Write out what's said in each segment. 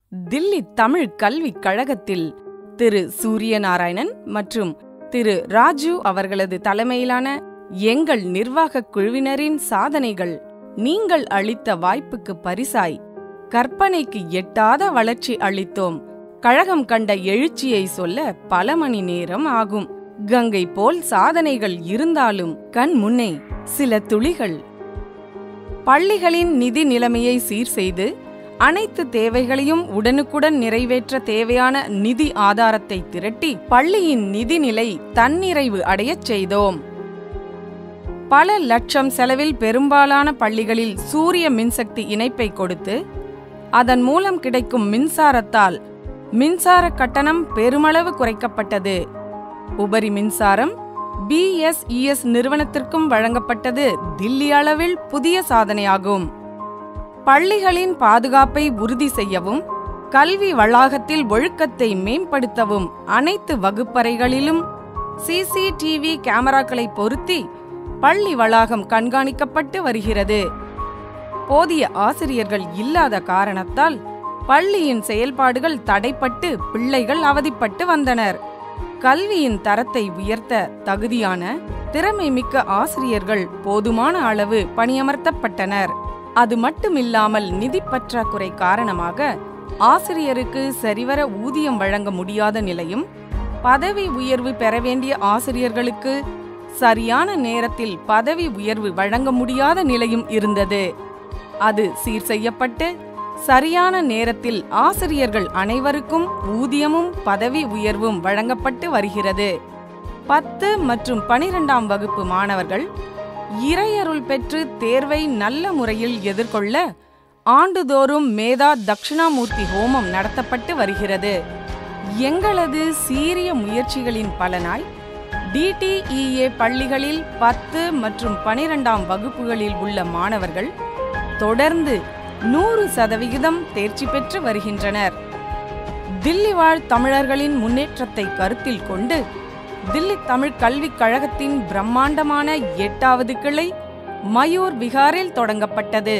தில்லி தமிழ் கல்விக் கழகத்தில் திரு சூரியநாராயணன் மற்றும் திரு ராஜு அவர்களது தலைமையிலான எங்கள் நிர்வாகக் குழுவினரின் சாதனைகள் நீங்கள் அளித்த வாய்ப்புக்கு பரிசாய் கற்பனைக்கு எட்டாத வளர்ச்சி அளித்தோம் கழகம் கண்ட எழுச்சியை சொல்ல பல மணி நேரம் ஆகும் கங்கை போல் சாதனைகள் இருந்தாலும் கண் முன்னே சில துளிகள் பள்ளிகளின் நிதி நிலைமையை சீர் செய்து அனைத்து தேவைகளையும் உடனுக்குடன் நிறைவேற்ற தேவையான நிதி ஆதாரத்தை திரட்டி பள்ளியின் நிதிநிலை தன்னிறைவு அடையச் செய்தோம் பல லட்சம் செலவில் பெரும்பாலான பள்ளிகளில் சூரிய மின்சக்தி இணைப்பை கொடுத்து அதன் மூலம் கிடைக்கும் மின்சாரத்தால் மின்சார கட்டணம் பெருமளவு குறைக்கப்பட்டது உபரி மின்சாரம் பிஎஸ்இஎஸ் நிறுவனத்திற்கும் வழங்கப்பட்டது தில்லி அளவில் புதிய சாதனையாகும் பள்ளிகளின் பாதுகாப்பை உறுதி செய்யவும் கல்வி வளாகத்தில் ஒழுக்கத்தை மேம்படுத்தவும் அனைத்து வகுப்பறைகளிலும் சிசிடிவி கேமராக்களை பொருத்தி பள்ளி வளாகம் கண்காணிக்கப்பட்டு வருகிறது போதிய ஆசிரியர்கள் இல்லாத காரணத்தால் பள்ளியின் செயல்பாடுகள் தடைப்பட்டு பிள்ளைகள் அவதிப்பட்டு வந்தனர் கல்வியின் தரத்தை உயர்த்த தகுதியான திறமை மிக்க ஆசிரியர்கள் போதுமான அளவு பணியமர்த்தப்பட்டனர் அது மட்டுமில்லாமல் நிதி பற்றாக்குறை காரணமாக ஆசிரியருக்கு சரிவர ஊதியம் வழங்க முடியாத நிலையும் பதவி உயர்வு பெற வேண்டிய ஆசிரியர்களுக்கு சரியான நேரத்தில் பதவி உயர்வு வழங்க முடியாத நிலையும் இருந்தது அது சீர் செய்யப்பட்டு சரியான நேரத்தில் ஆசிரியர்கள் அனைவருக்கும் ஊதியமும் பதவி உயர்வும் வழங்கப்பட்டு வருகிறது பத்து மற்றும் பனிரெண்டாம் வகுப்பு மாணவர்கள் இறையருள் பெற்று தேர்வை நல்ல முறையில் எதிர்கொள்ள ஆண்டுதோறும் மேதா தட்சிணாமூர்த்தி ஹோமம் நடத்தப்பட்டு வருகிறது எங்களது சீரிய முயற்சிகளின் பலனாய் டிடிஇஏ பள்ளிகளில் பத்து மற்றும் பனிரெண்டாம் வகுப்புகளில் உள்ள மாணவர்கள் தொடர்ந்து நூறு சதவிகிதம் தேர்ச்சி பெற்று வருகின்றனர் தில்லி வாழ் தமிழர்களின் முன்னேற்றத்தை கருத்தில் கொண்டு தில்லி தமிழ் கல்விக் கழகத்தின் பிரம்மாண்டமான எட்டாவது கிளை மயூர் விகாரில் தொடங்கப்பட்டது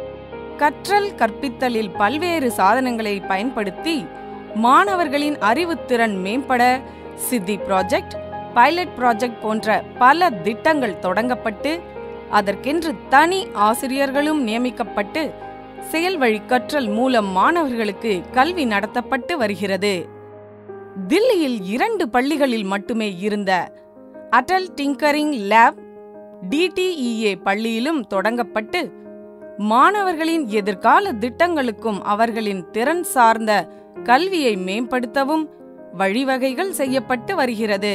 கற்றல் கற்பித்தலில் பல்வேறு சாதனங்களை பயன்படுத்தி மாணவர்களின் அறிவுத்திறன் மேம்பட சித்தி ப்ராஜெக்ட் பைலட் ப்ராஜெக்ட் போன்ற பல திட்டங்கள் தொடங்கப்பட்டு அதற்கென்று தனி ஆசிரியர்களும் நியமிக்கப்பட்டு செயல்வழி கற்றல் மூலம் மாணவர்களுக்கு கல்வி நடத்தப்பட்டு வருகிறது தில்லியில் இரண்டு பள்ளிகளில் மட்டுமே இருந்த அடல் டிங்கரிங் லேப் டிடிஇஏ பள்ளியிலும் தொடங்கப்பட்டு மாணவர்களின் எதிர்கால திட்டங்களுக்கும் அவர்களின் திறன் சார்ந்த கல்வியை மேம்படுத்தவும் வழிவகைகள் செய்யப்பட்டு வருகிறது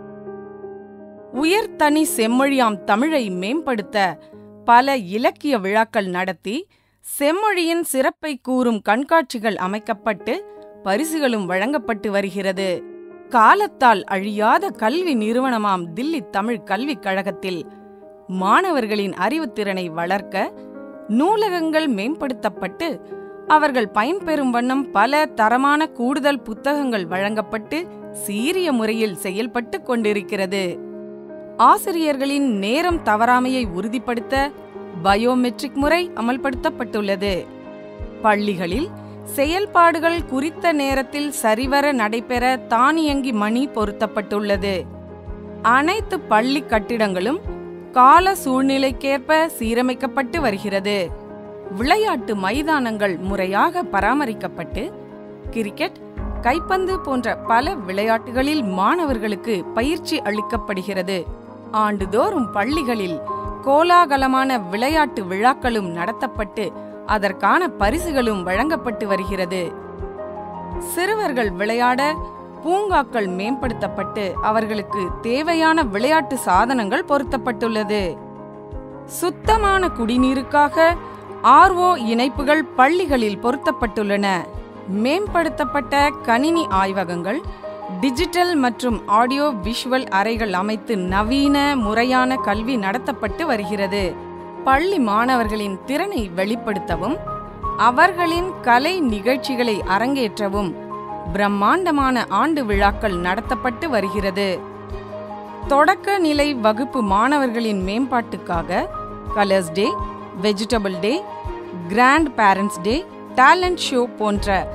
உயர்தனி செம்மொழியாம் தமிழை மேம்படுத்த பல இலக்கிய விழாக்கள் நடத்தி செம்மொழியின் சிறப்பை கூறும் கண்காட்சிகள் அமைக்கப்பட்டு பரிசுகளும் வழங்கப்பட்டு வருகிறது காலத்தால் அழியாத கல்வி நிறுவனமாம் தில்லி தமிழ் கல்விக் கழகத்தில் மாணவர்களின் அறிவுத்திறனை வளர்க்க நூலகங்கள் மேம்படுத்தப்பட்டு அவர்கள் பயன்பெறும் வண்ணம் பல தரமான கூடுதல் புத்தகங்கள் வழங்கப்பட்டு சீரிய முறையில் செயல்பட்டு கொண்டிருக்கிறது ஆசிரியர்களின் நேரம் தவறாமையை உறுதிப்படுத்த பயோமெட்ரிக் முறை அமல்படுத்தப்பட்டுள்ளது பள்ளிகளில் செயல்பாடுகள் குறித்த நேரத்தில் சரிவர நடைபெற தானியங்கி மணி பொருத்தப்பட்டுள்ளது அனைத்து பள்ளி கட்டிடங்களும் கால சூழ்நிலைக்கேற்ப சீரமைக்கப்பட்டு வருகிறது விளையாட்டு மைதானங்கள் முறையாக பராமரிக்கப்பட்டு கிரிக்கெட் கைப்பந்து போன்ற பல விளையாட்டுகளில் மாணவர்களுக்கு பயிற்சி அளிக்கப்படுகிறது ஆண்டுதோறும் பள்ளிகளில் கோலாகலமான விளையாட்டு விழாக்களும் நடத்தப்பட்டு அதற்கான பரிசுகளும் வழங்கப்பட்டு வருகிறது சிறுவர்கள் விளையாட பூங்காக்கள் மேம்படுத்தப்பட்டு அவர்களுக்கு தேவையான விளையாட்டு சாதனங்கள் பொருத்தப்பட்டுள்ளது சுத்தமான குடிநீருக்காக ஆர்ஓ இணைப்புகள் பள்ளிகளில் பொருத்தப்பட்டுள்ளன மேம்படுத்தப்பட்ட கணினி ஆய்வகங்கள் டிஜிட்டல் மற்றும் ஆடியோ விஷுவல் அறைகள் அமைத்து நவீன முறையான கல்வி நடத்தப்பட்டு வருகிறது பள்ளி மாணவர்களின் திறனை வெளிப்படுத்தவும் அவர்களின் கலை நிகழ்ச்சிகளை அரங்கேற்றவும் பிரம்மாண்டமான ஆண்டு விழாக்கள் நடத்தப்பட்டு வருகிறது தொடக்க நிலை வகுப்பு மாணவர்களின் மேம்பாட்டுக்காக colours day vegetable day grandparents day talent show போன்ற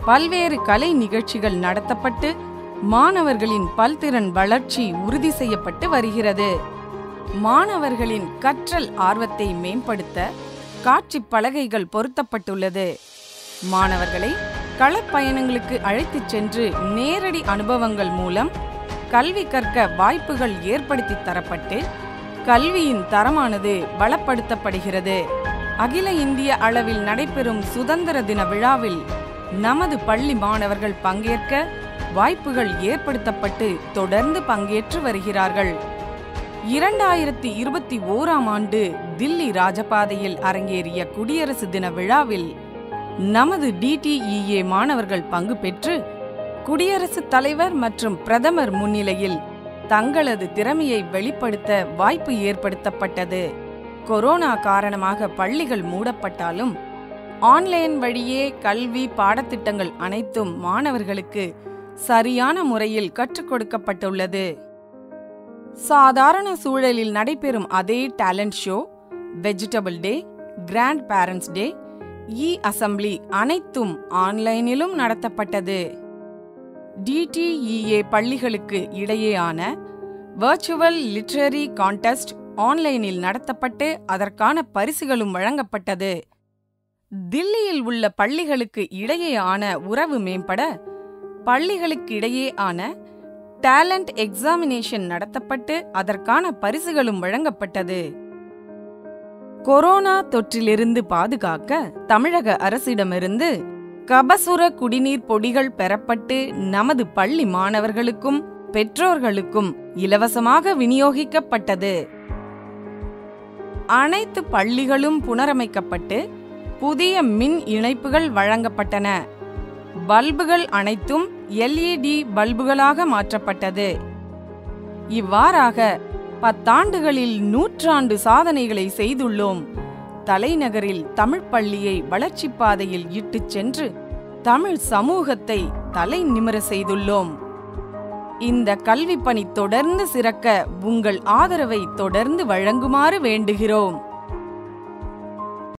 பல்வேறு கலை நிகழ்ச்சிகள் நடத்தப்பட்டு மாணவர்களின் பல்திறன் வளர்ச்சி உறுதி செய்யப்பட்டு வருகிறது மாணவர்களின் கற்றல் ஆர்வத்தை மேம்படுத்த காட்சி பலகைகள் பொருத்தப்பட்டுள்ளது மாணவர்களை களப்பயணங்களுக்கு அழைத்துச் சென்று நேரடி அனுபவங்கள் மூலம் கல்வி கற்க வாய்ப்புகள் ஏற்படுத்தி தரப்பட்டு கல்வியின் தரமானது பலப்படுத்தப்படுகிறது அகில இந்திய அளவில் நடைபெறும் சுதந்திர தின விழாவில் நமது பள்ளி மாணவர்கள் பங்கேற்க வாய்ப்புகள் ஏற்படுத்தப்பட்டு தொடர்ந்து பங்கேற்று வருகிறார்கள் இரண்டாயிரத்தி இருபத்தி ஓராம் ஆண்டு தில்லி ராஜபாதையில் அரங்கேறிய குடியரசு தின விழாவில் நமது டிடிஇஏ மாணவர்கள் பங்கு பெற்று குடியரசுத் தலைவர் மற்றும் பிரதமர் முன்னிலையில் தங்களது திறமையை வெளிப்படுத்த வாய்ப்பு ஏற்படுத்தப்பட்டது கொரோனா காரணமாக பள்ளிகள் மூடப்பட்டாலும் ஆன்லைன் வழியே கல்வி பாடத்திட்டங்கள் அனைத்தும் மாணவர்களுக்கு சரியான முறையில் கற்றுக் கொடுக்கப்பட்டுள்ளது சாதாரண சூழலில் நடைபெறும் அதே talent show vegetable day grandparents day e assembly அனைத்தும் ஆன்லைனிலும் நடத்தப்பட்டது டிடிஇஏ பள்ளிகளுக்கு இடையேயான வர்ச்சுவல் லிட்ரரி கான்டெஸ்ட் ஆன்லைனில் நடத்தப்பட்டு அதற்கான பரிசுகளும் வழங்கப்பட்டது தில்லியில் உள்ள பள்ளிகளுக்கு இடையேயான உறவு மேம்பட பள்ளிகளுக்கு இடையேயான டேலண்ட் எக்ஸாமினேஷன் நடத்தப்பட்டு அதற்கான பரிசுகளும் வழங்கப்பட்டது கொரோனா தொற்றிலிருந்து பாதுகாக்க தமிழக அரசிடமிருந்து கபசுர குடிநீர் பொடிகள் பெறப்பட்டு நமது பள்ளி மாணவர்களுக்கும் பெற்றோர்களுக்கும் இலவசமாக விநியோகிக்கப்பட்டது அனைத்து பள்ளிகளும் புனரமைக்கப்பட்டு புதிய மின் இணைப்புகள் வழங்கப்பட்டன பல்புகள் அனைத்தும் எல்இடி பல்புகளாக மாற்றப்பட்டது இவ்வாறாக பத்தாண்டுகளில் நூற்றாண்டு சாதனைகளை செய்துள்ளோம் தலைநகரில் தமிழ் பள்ளியை வளர்ச்சிப் பாதையில் இட்டுச் சென்று தமிழ் சமூகத்தை தலை நிமிர செய்துள்ளோம் இந்த கல்வி பணி தொடர்ந்து சிறக்க உங்கள் ஆதரவை தொடர்ந்து வழங்குமாறு வேண்டுகிறோம்